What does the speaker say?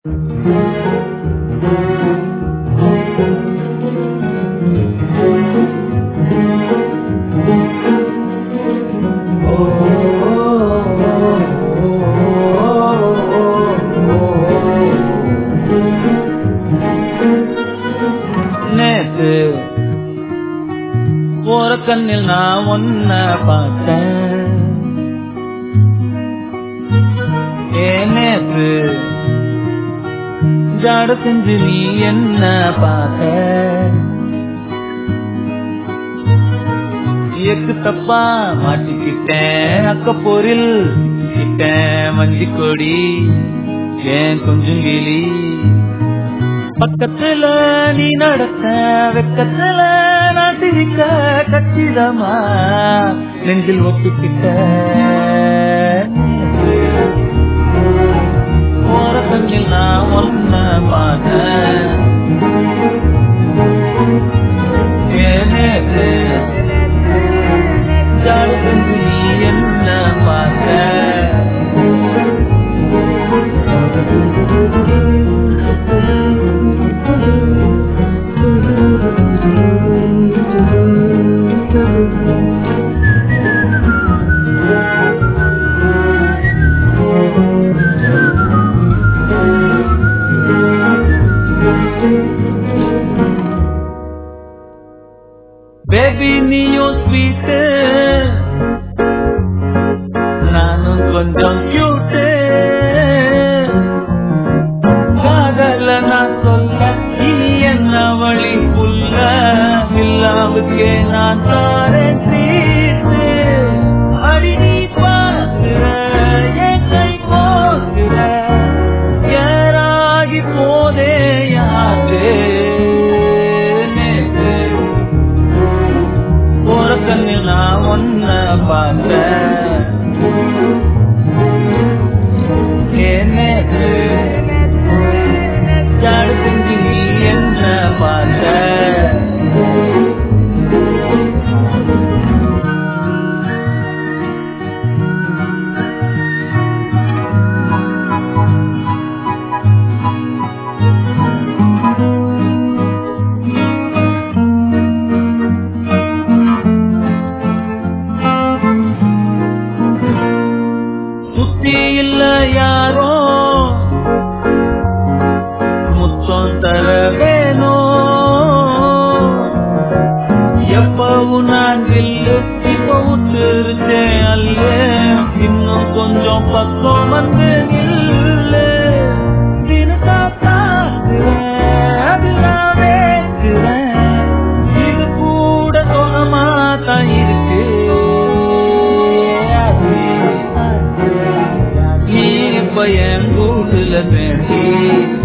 நேத்து போற கண்ணில் நான் ஒன்ன பார்த்தேன் ஏ நேத்து ஜாட செஞ்சு நீ என்ன பார்த்த எக்கு தப்பா மாட்டிக்கிட்டேன் அக்கப்போரில் கிட்டேன் மஞ்சி கொடி ஏன் கொஞ்சம் கிளி பக்கத்துல நீ நடத்த வெக்கத்துல நான் சிரிக்க கச்சிதமா நெஞ்சில் ஒப்பிக்கிட்ட போற கண்ணில் நான் ஒன்ன பார்த்தேன் ஏனேது ஜாடு செஞ்சு நீ என்ன பார்த்த பேபி நீயும் ஸ்வீட்டு நானும் கொஞ்சம் கியூட்டு காதல நான் சொல்ல இனி என்ன வழி புல்ல இல்லாவுக்கே நான் தாரேன் சீட்டு அடி நீ பார்க்கிற என் கை போகிற ஏறாகி போதே யாரு நேத்து போற கண்ணில் நான் ஒன்ன பார்த்தேன் என்னது ஜாடு செஞ்சு நீ என்ன பார்த்த சுத்தி இல்ல யாரோ முத்தம் தர வேணும் எப்பவும் நான் வில்லு இப்ப விட்டுருச்சேன் அல்ல இன்னும் கொஞ்சம் பக்கம் வந்து நில்லு தினசா தாக்குறேன் அதெல்லாம் வேக்குறேன் இது கூட சுகமா தான் இருக்கு நீ இப்ப என் கூட்டுல பேசி